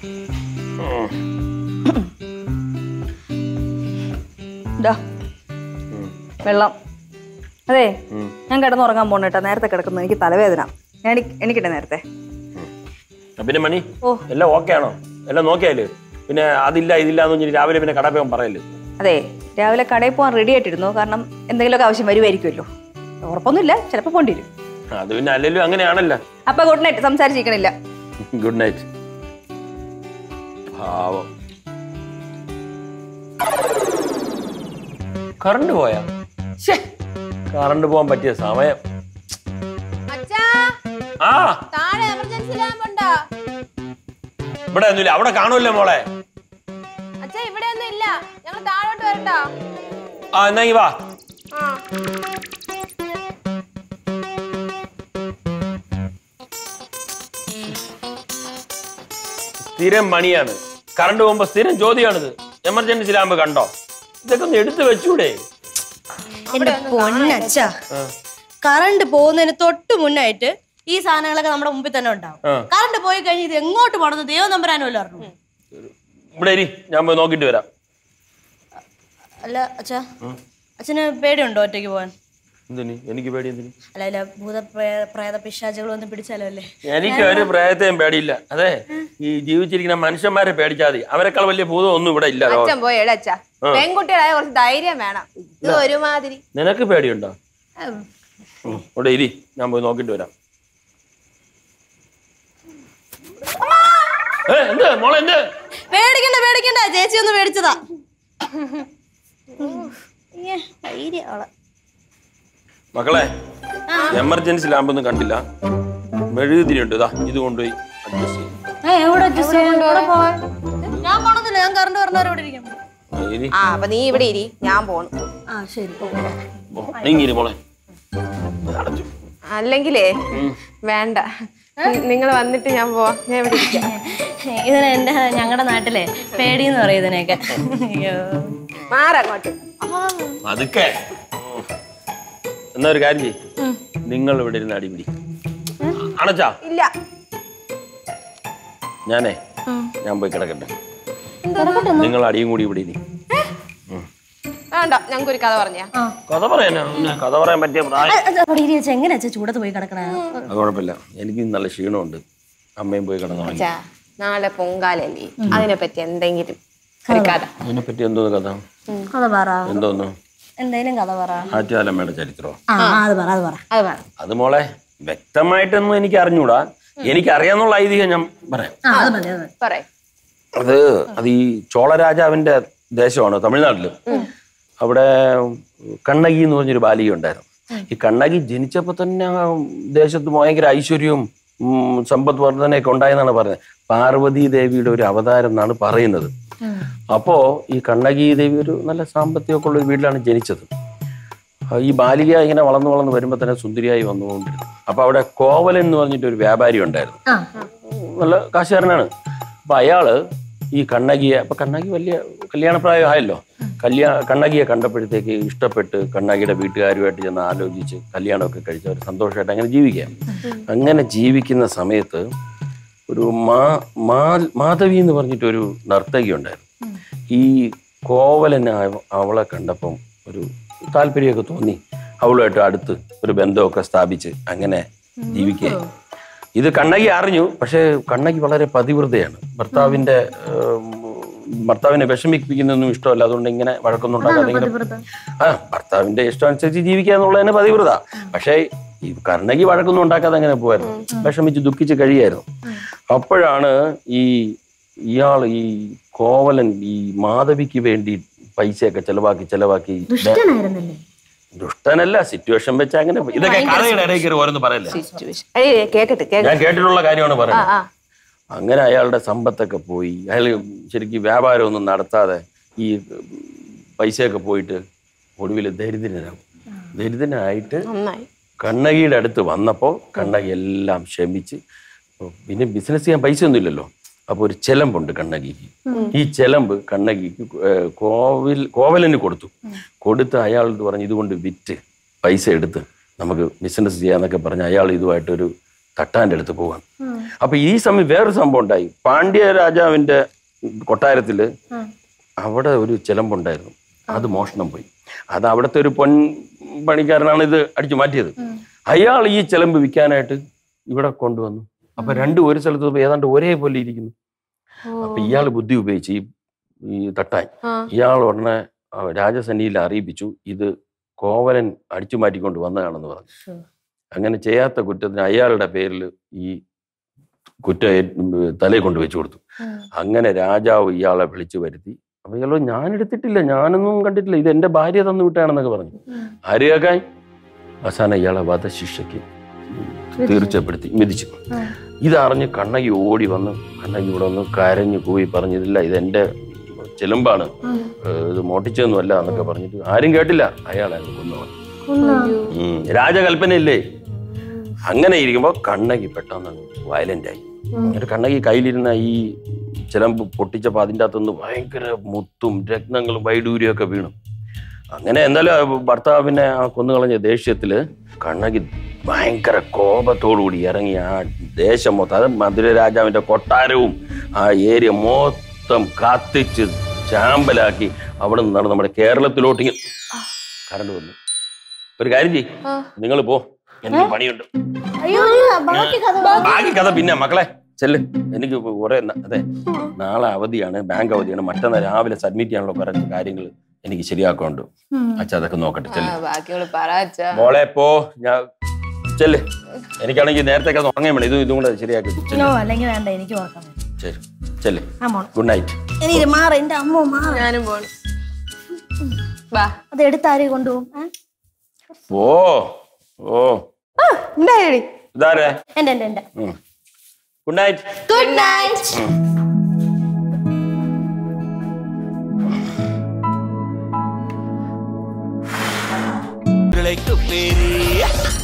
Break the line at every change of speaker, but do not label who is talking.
ഇതാ വെള്ളം അതെ ഞാൻ കിടന്നുറങ്ങാൻ പോണ കേട്ടോ നേരത്തെ കിടക്കുന്നു എനിക്ക് തലവേദന ഞാൻ എണി- എണീക്കട്ടെ നേരത്തെ
ആ, പിന്നെ മണി
ഓ.
എല്ലാം ഓക്കെ ആണോ എല്ലാം നോക്കിയാല് പിന്നെ അതില്ല ഇതില്ല എന്ന് പറഞ്ഞിട്ട് രാവിലെ പിന്നെ കടപ്പൻ പറയല്
അതെ രാവിലെ കടയിൽ പോകാൻ റെഡി ആയിട്ടിരുന്നു കാരണം എന്തെങ്കിലുമൊക്കെ ആവശ്യം വരുമായിരിക്കുമല്ലോ ഉറപ്പൊന്നുമില്ല ചിലപ്പോൾ പോണ്ടി വരും
അത് പിന്നെ അല്ലെങ്കിലും അങ്ങനെയാണല്ലോ
അപ്പൊ ഗുഡ് നൈറ്റ് സംസാരിച്ചിരിക്കണില്ല
ഗുഡ് നൈറ്റ് പാവം കറണ്ട് പോയാ കറണ്ട് പോകാൻ പറ്റിയ സമയം
അച്ഛാ
ആ
താഴെ എമർജൻസി ലാമ്പ് ഉണ്ടോ
ഇവിടെ ഒന്നുമില്ല അവിടെ കാണുമല്ലോ മോളെ
അച്ഛാ ഇവിടെ ഒന്നും ഇല്ല ഞങ്ങൾ താഴോട്ട് വരട്ടോ
ആ എന്നാ ഇങ്ങ് വാ
ആ
സ്ഥിരം പണിയാണ് കറണ്ട് പോകുമ്പോ സ്ഥിരം ചോദ്യമാണിത് എമർജൻസി ലാമ്പ് കണ്ടോ ഇതൊക്കെ ഒന്ന് എടുത്തു വെച്ചൂടെ
എന്റെ പൊന്നച്ച കറണ്ട് പോകുന്നതിന് തൊട്ട് മുന്നായിട്ട് ഈ സാധനങ്ങളൊക്കെ നമ്മുടെ മുമ്പിൽ തന്നെ ഉണ്ടാവും
ആ.
കറണ്ട് പോയി കഴിഞ്ഞ് ഇത് എങ്ങോട്ട് പോണെന്ന് ദൈവം നമ്പരാനും അല്ല അറിഞ്ഞു
ഇവിടെ ഇരി ഞാൻ പോയി നോക്കിയിട്ട് വരാം
അല്ല അച്ഛാ അച്ഛന് പേടിയുണ്ടോ ഒറ്റയ്ക്ക് പോകാൻ
എന്തിന് എനിക്ക് പേടി എന്തിന്
അല്ല അല്ല ഭൂത പ്രേ- പ്രേത പിശാചുകൾ ഒന്നും പിടിച്ചാലോ അല്ലേ
എനിക്ക് ഒരു പ്രയത്തെയും പേടിയില്ല അതെ ഈ ജീവിച്ചിരിക്കുന്ന മനുഷ്യന്മാരെ പേടിച്ചാൽ മതി അവരെക്കാൾ വലിയ ഭൂതം ഒന്നും ഇവിടെ ഇല്ല ലോകത്ത്.
അച്ഛൻ പോയി എടാ അച്ഛാ പെൺകുട്ടികളായ കുറച്ച് ധൈര്യം വേണം ഇത് ഒരുമാതിരി
നിനക്ക് പേടിയുണ്ടോ ഉം, ഇവിടെ ഇരി ഞാൻ പോയി നോക്കിയിട്ട് വരാം ഏ, എന്ത് മോളെ എന്ത്
പേടിക്കണ്ട പേടിക്കണ്ട ചേച്ചി ഒന്ന് പേടിച്ചതാ അയ്യേ, ധൈര്യം അവളെ.
മക്കളെ എമർജൻസി ലാമ്പൊന്നും കണ്ടില്ല മെഴുകുതിരിയുണ്ട് ഇതാ ഇത് കൊണ്ടുപോയി അഡ്ജസ്റ്റ് ചെയ്യും
ഞാൻ പോണതില്ല ഞാൻ കറണ്ട് പറഞ്ഞവരെ ഇവിടെ ഇരിക്കാം
ആ, ഇരി
ആ അപ്പൊ നീ ഇവിടെ ഇരി ഞാൻ പോണു
ആ ശരി
നീങ്ങിരി മോളെ അടച്ചു
അല്ലെങ്കിലേ വേണ്ട നിങ്ങൾ വന്നിട്ട് ഞാൻ പോവാ ഞാൻ ഇവിടെ ഇരിക്കാം
ഇതിന് എന്റെ ഞങ്ങളുടെ നാട്ടിലെ പേടി എന്ന് പറയും ഇതിനെയൊക്കെ അയ്യോ
മാറങ്ങോട്ട്
അതൊക്കെ എന്നാ ഒരു കാര്യം ചെയ്യ് നിങ്ങൾ ഇവിടെ ഇരുന്ന് അടിപിടി അടച്ചാ
ഇല്ല
ഞാനേ ഞാൻ പോയി കിടക്കട്ടെ നിങ്ങൾ അടിയും കൂടി ഇവിടെ ഇരി
വേണ്ട ഞങ്ങൾക്ക് ഒരു കഥ പറഞ്ഞാ
കഥ പറയാനാ പിന്നെ കഥ പറയാൻ പറ്റിയ പ്രായം
അവിടെ ഇരി വെച്ചാ എങ്ങനെ വെച്ചാ ചൂടത്ത് പോയി കിടക്കണേ
അത് കുഴപ്പമില്ല എനിക്ക് നല്ല ക്ഷീണമുണ്ട് അമ്മയും പോയി കിടന്നു
അച്ഛാ നാളെ പൊങ്കാലല്ലേ അതിനെ പറ്റി എന്തെങ്കിലും ഒരു കഥ
അതിനെ പറ്റി എന്തോന്ന് കഥ
അത് പറ
എന്തോന്നു
എന്തേലും കഥ പറ
ആറ്റുകാലമ്മയുടെ ചരിത്രമോ
ആ അത് പറ അത് പറ
അത് പറ
അത് മോളെ വ്യക്തമായിട്ടൊന്നും എനിക്ക് അറിഞ്ഞൂടാ എനിക്ക് അറിയാന്നുള്ള ഐതിഹ്യം ഞാൻ പറയാം
ആ അത് മതി അത് മതി
പറയ്
അത് അത് ഈ ചോളരാജാവിന്റെ ദേശമാണ് തമിഴ്നാട്ടില് അവിടെ കണ്ണകി എന്ന് പറഞ്ഞൊരു ബാലിക ഉണ്ടായിരുന്നു ഈ കണ്ണകി ജനിച്ചപ്പോ തന്നെ ആ ദേശത്ത് ഭയങ്കര ഐശ്വര്യവും ഉം, സമ്പദ് വർധനയൊക്കെ ഉണ്ടായെന്നാണ് പറയുന്നത് പാർവതി ദേവിയുടെ ഒരു അവതാരം എന്നാണ് പറയുന്നത് അപ്പോ ഈ കണ്ണകി ദേവി ഒരു നല്ല സാമ്പത്തികമൊക്കെ ഉള്ള ഒരു വീട്ടിലാണ് ജനിച്ചത് ആ, ഈ ബാലിക ഇങ്ങനെ വളർന്നു വളർന്ന് വരുമ്പോൾ തന്നെ സുന്ദരിയായി വന്നുകൊണ്ടിരുന്നു അപ്പൊ അവിടെ കോവലൻ എന്ന് പറഞ്ഞിട്ട് ഒരു വ്യാപാരി ഉണ്ടായിരുന്നു
ആ
നല്ല കാശുകാരനാണ് അപ്പൊ അയാള് ഈ കണ്ണകിയെ അപ്പൊ കണ്ണകി വലിയ കല്യാണപ്രായം ആയല്ലോ കല്യാ കണ്ണകിയെ കണ്ടപ്പോഴത്തേക്ക് ഇഷ്ടപ്പെട്ട് കണ്ണകിയുടെ വീട്ടുകാരുമായിട്ട് ചെന്ന് ആലോചിച്ച് കല്യാണമൊക്കെ കഴിച്ച് അവർ സന്തോഷമായിട്ട് അങ്ങനെ ജീവിക്കാം അങ്ങനെ ജീവിക്കുന്ന സമയത്ത് ഒരു മാ മാ- മാധവി എന്ന് പറഞ്ഞിട്ടൊരു നർത്തകി ഉണ്ടായിരുന്നു ഈ കോവലന് അവ- അവളെ കണ്ടപ്പം ഒരു താല്പര്യമൊക്കെ തോന്നി അവളുമായിട്ട് അടുത്ത് ഒരു ബന്ധമൊക്കെ സ്ഥാപിച്ച് അങ്ങനെ ജീവിക്കുക ഇത് കണ്ണകി അറിഞ്ഞു പക്ഷേ കണ്ണകി വളരെ പതിവൃതയാണ് ഭർത്താവിന്റെ ഏം, ഭർത്താവിനെ വിഷമിപ്പിക്കുന്നൊന്നും ഇഷ്ടമല്ല അതുകൊണ്ട് ഇങ്ങനെ വഴക്കൊന്നും ഉണ്ടാക്കാതെ ഇങ്ങനെ ആ ഭർത്താവിന്റെ ഇഷ്ടം അനുസരിച്ച് ജീവിക്കുക എന്നുള്ളതിന് പതിവൃത പക്ഷേ ഈ കണ്ണകി വഴക്കൊന്നും ഉണ്ടാക്കാതെ അങ്ങനെ പോവായിരുന്നു വിഷമിച്ച് ദുഃഖിച്ച് കഴിയായിരുന്നു അപ്പോഴാണ് ഈ ഇയാൾ ഈ കോവലൻ ഈ മാധവിക്ക് വേണ്ടി പൈസയൊക്കെ ചെലവാക്കി ചെലവാക്കി ദുഷ്ടനല്ല സിറ്റുവേഷൻ വെച്ച് അങ്ങനെ പോയി. ഇതൊക്കെ കഥയുടെ ഇടയിൽ കയറി ഓരോന്ന് പറയല്ലേ
ഏയ് കേക്കട്ടെ കേക്കട്ടെ
ഞാൻ കേട്ടിട്ടുള്ള കാര്യമാണ്
ആ
പറയുന്നത്
ആ
അങ്ങനെ അയാളുടെ സമ്പത്തൊക്കെ പോയി അയാൾ ശരിക്കും വ്യാപാരമൊന്നും നടത്താതെ ഈ പൈസയൊക്കെ പോയിട്ട് ഒടുവിൽ ദരിദ്രനാകും ദരിദ്രനായിട്ട്
നന്നായി
കണ്ണകിയുടെ അടുത്ത് വന്നപ്പോൾ കണ്ണകി എല്ലാം ക്ഷമിച്ച് പിന്നെ ബിസിനസ് ചെയ്യാൻ പൈസ ഒന്നും ഇല്ലല്ലോ അപ്പോൾ ഒരു ചെലമ്പുണ്ട് കണ്ണകിക്ക് ഈ ചെലമ്പ് കണ്ണകിക്ക് ഏഹ് കോവിൽ കോവലന് കൊടുത്തു കൊടുത്ത് അയാൾ ഇത് പറഞ്ഞ് ഇതുകൊണ്ട് വിറ്റ് പൈസ എടുത്ത് നമുക്ക് ബിസിനസ് ചെയ്യാന്നൊക്കെ പറഞ്ഞ് അയാൾ ഇതുമായിട്ടൊരു തട്ടാന്റെ അടുത്ത് പോവാണ് അപ്പൊ ഈ സമയം വേറൊരു സംഭവം ഉണ്ടായി പാണ്ഡ്യ രാജാവിന്റെ കൊട്ടാരത്തില് അവിടെ ഒരു ചിലമ്പുണ്ടായിരുന്നു അത് മോഷണം പോയി അത് അവിടുത്തെ ഒരു പൊൻ പണിക്കാരനാണ് ഇത് അടിച്ചു മാറ്റിയത് അയാൾ ഈ ചിലമ്പ് വിൽക്കാനായിട്ട് ഇവിടെ കൊണ്ടുവന്നു അപ്പൊ രണ്ടും ഒരു സ്ഥലത്ത് പോയി ഏതാണ്ട് ഒരേപോലെ ഇരിക്കുന്നു അപ്പൊ ഇയാൾ ബുദ്ധി ഉപയോഗിച്ച് ഈ ഈ തട്ടാൻ
ആ.
ഇയാൾ ഉടനെ ആ, രാജസന്നിധിയിൽ അറിയിപ്പിച്ചു ഇത് കോവലൻ അടിച്ചു മാറ്റിക്കൊണ്ട് വന്നതാണെന്ന് പറഞ്ഞു അങ്ങനെ ചെയ്യാത്ത കുറ്റത്തിന് അയാളുടെ പേരിൽ ഈ കുറ്റം ഏറ്റ് തലയിൽ കൊണ്ട് വെച്ചു കൊടുത്തു അങ്ങനെ രാജാവ് ഇയാളെ വിളിച്ചു വരുത്തി അപ്പൊ ഇയാളോ ഞാൻ എടുത്തിട്ടില്ല ഞാനൊന്നും കണ്ടിട്ടില്ല ഇത് എന്റെ ഭാര്യ തന്നു വിട്ടാണെന്നൊക്കെ പറഞ്ഞു ആര് കേൾക്കാൻ അവസാനം ഇയാളെ വധശിക്ഷയ്ക്ക് തീർച്ചപ്പെടുത്തി വിധിച്ചു ഇതറിഞ്ഞ് കണ്ണകി ഓടി വന്ന് കണ്ണകി ഇവിടെ വന്ന് കരഞ്ഞു പോയി പറഞ്ഞില്ല ഇത് എന്റെ ചിലമ്പാണ് ഏഹ് ഇത് മോട്ടിച്ചൊന്നുമല്ല എന്നൊക്കെ പറഞ്ഞിട്ട് ആരും കേട്ടില്ല അയാളെ കൊന്നവൻ ഉം. രാജകൽപ്പനയില്ലേ അങ്ങനെ ഇരിക്കുമ്പോ കണ്ണകി പെട്ടെന്ന് വയലന്റ് ആയി എന്നിട്ട് കണ്ണകി കയ്യിലിരുന്ന ഈ ചിലമ്പ് പൊട്ടിച്ചപ്പോ അതിൻ്റെ അകത്തുനിന്ന് ഭയങ്കര മുത്തും രത്നങ്ങളും വൈഡൂര്യവും ഒക്കെ വീണു അങ്ങനെ എന്തായാലും ആ ഭർത്താവിനെ ആ കൊന്നുകളഞ്ഞ ദേഷ്യത്തില് കണ്ണകി ഭയങ്കര കോപത്തോടുകൂടി ഇറങ്ങി ആ ദേശം മൊത്തം അത് മധുര രാജാവിന്റെ കൊട്ടാരവും ആ ഏരിയ മൊത്തം കത്തിച്ച് ചാമ്പലാക്കി അവിടെ നിന്ന് നടന്ന് നമ്മുടെ കേരളത്തിലോട്ട് ഇങ്ങനെ കറണ്ട് വന്നു ഒരു കാര്യം ചെയ്യ് നിങ്ങൾ പോ എനിക്ക് പണിയുണ്ട്
അയ്യോ ബാക്കി കഥ
ബാക്കി കഥ പിന്നെ മക്കളെ ചെല്ല് എനിക്ക് കുറെ ന- അതെ നാളെ അവധിയാണ് ബാങ്ക് അവധിയാണ് മറ്റന്നാൾ രാവിലെ സബ്മിറ്റ് ചെയ്യാനുള്ള കുറച്ച് കാര്യങ്ങൾ എനിക്ക് ശരിയാക്കാനുണ്ട് അച്ഛ അതൊക്കെ നോക്കട്ടെ ചെല്ല്
ബാക്കിയുള്ള പറ അച്ഛാ
മോളെ പോ ഞാൻ ചെല്ല് എനിക്കാണെങ്കിൽ നേരത്തെ ഒക്കെ ഉറങ്ങാൻ വേണം ഇതും ഇതും കൂടെ ശരിയാക്കി ചെല്ല്
നോ അല്ലെങ്കിൽ വേണ്ട എനിക്ക് ഓർക്കാൻ പറ്റും
ശരി ചെല്ല്
ആ മോൾ
ഗുഡ് നൈറ്റ്
എനിക്ക് മാറ എന്റെ അമ്മ മാറ
ഞാനും പോണു ബാ
അത് എടുത്താരെ കൊണ്ടുപോകും ഏ?
ഓ ഓ
ഉണ്ടായി
ഇതാരേ
എന്റെ എന്റെ എന്റെ
ഗുഡ് നൈറ്റ്
ഗുഡ് നൈറ്റ്
ഉരുളയ്ക്ക് പേര്